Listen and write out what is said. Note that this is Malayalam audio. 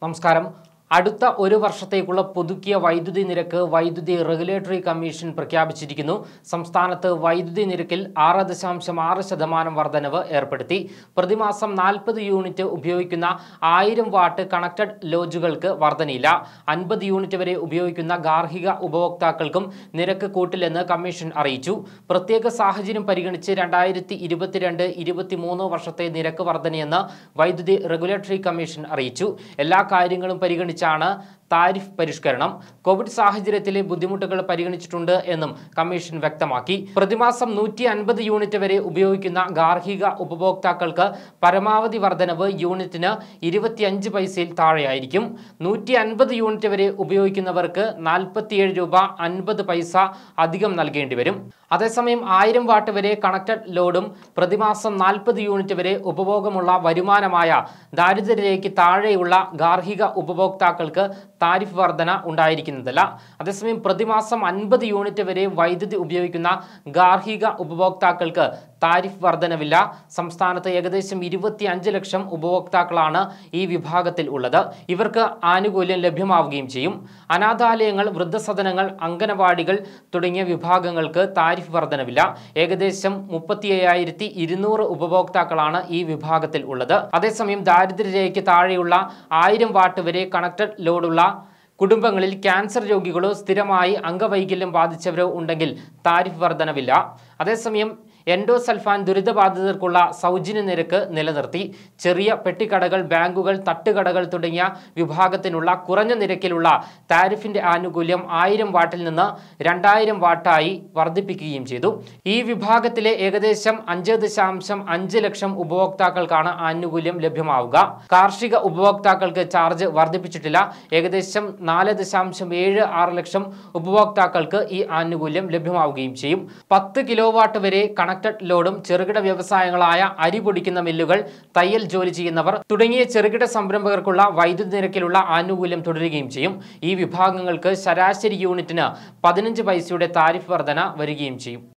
നമസ്കാരം അടുത്ത ഒരു വർഷത്തേക്കുള്ള പുതുക്കിയ വൈദ്യുതി നിരക്ക് വൈദ്യുതി റെഗുലേറ്ററി കമ്മീഷൻ പ്രഖ്യാപിച്ചിരിക്കുന്നു സംസ്ഥാനത്ത് വൈദ്യുതി നിരക്കിൽ ആറ് ദശാംശം ആറ് ശതമാനം വർധനവ് ഏർപ്പെടുത്തി പ്രതിമാസം നാൽപ്പത് യൂണിറ്റ് ഉപയോഗിക്കുന്ന ആയിരം വാട്ട് കണക്റ്റഡ് ലോഡ്ജുകൾക്ക് വർധനയില്ല അൻപത് യൂണിറ്റ് വരെ ഉപയോഗിക്കുന്ന ഗാർഹിക ഉപഭോക്താക്കൾക്കും നിരക്ക് കൂട്ടില്ലെന്ന് കമ്മീഷൻ അറിയിച്ചു പ്രത്യേക സാഹചര്യം പരിഗണിച്ച് രണ്ടായിരത്തി ഇരുപത്തിരണ്ട് ഇരുപത്തിമൂന്ന് വർഷത്തെ നിരക്ക് വർധനയെന്ന് വൈദ്യുതി റെഗുലേറ്ററി കമ്മീഷൻ അറിയിച്ചു എല്ലാ കാര്യങ്ങളും പരിഗണിച്ചാണ് താരിഫ് പരിഷ്കരണം കോവിഡ് സാഹചര്യത്തിലെ ബുദ്ധിമുട്ടുകൾ പരിഗണിച്ചിട്ടുണ്ട് എന്നും കമ്മീഷൻ വ്യക്തമാക്കി പ്രതിമാസം നൂറ്റി അൻപത് യൂണിറ്റ് വരെ ഉപയോഗിക്കുന്ന ഗാർഹിക ഉപഭോക്താക്കൾക്ക് പരമാവധി വർധനവ് യൂണിറ്റിന് ഇരുപത്തിയഞ്ച് പൈസയിൽ താഴെയായിരിക്കും നൂറ്റി അൻപത് യൂണിറ്റ് വരെ ഉപയോഗിക്കുന്നവർക്ക് നാൽപ്പത്തിയേഴ് രൂപ അൻപത് പൈസ അധികം നൽകേണ്ടി വരും അതേസമയം ആയിരം വാട്ട് വരെ കണക്റ്റഡ് ലോഡും പ്രതിമാസം നാൽപ്പത് യൂണിറ്റ് വരെ ഉപഭോഗമുള്ള വരുമാനമായ ദാരിദ്ര്യരേഖയ്ക്ക് താഴെയുള്ള ഗാർഹിക ഉപഭോക്താക്കൾക്ക് താരിഫ് വർധന ഉണ്ടായിരിക്കുന്നതല്ല അതേസമയം പ്രതിമാസം അൻപത് യൂണിറ്റ് വരെ വൈദ്യുതി ഉപയോഗിക്കുന്ന ഗാർഹിക ഉപഭോക്താക്കൾക്ക് താരിഫ് വർധനവില്ല സംസ്ഥാനത്ത് ഏകദേശം ഇരുപത്തി അഞ്ച് ലക്ഷം ഉപഭോക്താക്കളാണ് ഈ വിഭാഗത്തിൽ ഉള്ളത് ഇവർക്ക് ആനുകൂല്യം ലഭ്യമാവുകയും ചെയ്യും അനാഥാലയങ്ങൾ വൃദ്ധസദനങ്ങൾ അംഗനവാടികൾ തുടങ്ങിയ വിഭാഗങ്ങൾക്ക് താരിഫ് വർധനവില്ല ഏകദേശം മുപ്പത്തി അയ്യായിരത്തി ഇരുന്നൂറ് ഉപഭോക്താക്കളാണ് ഈ വിഭാഗത്തിൽ ഉള്ളത് അതേസമയം ദാരിദ്ര്യരേഖയ്ക്ക് താഴെയുള്ള ആയിരം വാട്ട് വരെ കണക്റ്റഡ് ലോഡുള്ള കുടുംബങ്ങളിൽ ക്യാൻസർ രോഗികളോ സ്ഥിരമായി അംഗവൈകല്യം ബാധിച്ചവരോ ഉണ്ടെങ്കിൽ താരിഫ് വർധനവില്ല അതേസമയം എൻഡോസൾഫാൻ ദുരിതബാധിതർക്കുള്ള സൗജന്യ നിരക്ക് നിലനിർത്തി ചെറിയ പെട്ടിക്കടകൾ ബാങ്കുകൾ തട്ടുകടകൾ തുടങ്ങിയ വിഭാഗത്തിനുള്ള കുറഞ്ഞ നിരക്കിലുള്ള താരിഫിന്റെ ആനുകൂല്യം ആയിരം വാട്ടിൽ നിന്ന് രണ്ടായിരം വാട്ടായി വർദ്ധിപ്പിക്കുകയും ചെയ്തു ഈ വിഭാഗത്തിലെ ഏകദേശം അഞ്ച് ദശാംശം അഞ്ച് ലക്ഷം ഉപഭോക്താക്കൾക്കാണ് ആനുകൂല്യം ലഭ്യമാവുക കാർഷിക ഉപഭോക്താക്കൾക്ക് ചാർജ് വർദ്ധിപ്പിച്ചിട്ടില്ല ഏകദേശം നാല് ദശാംശം ഏഴ് ആറ് ലക്ഷം ഉപഭോക്താക്കൾക്ക് ഈ ആനുകൂല്യം ലഭ്യമാവുകയും ചെയ്യും പത്ത് കിലോ വാട്ട് വരെ കണക്റ്റഡ് ലോഡും ചെറുകിട വ്യവസായങ്ങളായ അരി പൊടിക്കുന്ന മില്ലുകൾ തയ്യൽ ജോലി ചെയ്യുന്നവർ തുടങ്ങിയ ചെറുകിട സംരംഭകർക്കുള്ള വൈദ്യുതി നിരക്കിലുള്ള ആനുകൂല്യം തുടരുകയും ചെയ്യും ഈ വിഭാഗങ്ങൾക്ക് ശരാശരി യൂണിറ്റിന് പതിനഞ്ച് പൈസയുടെ താരിഫ് വർധന വരികയും ചെയ്യും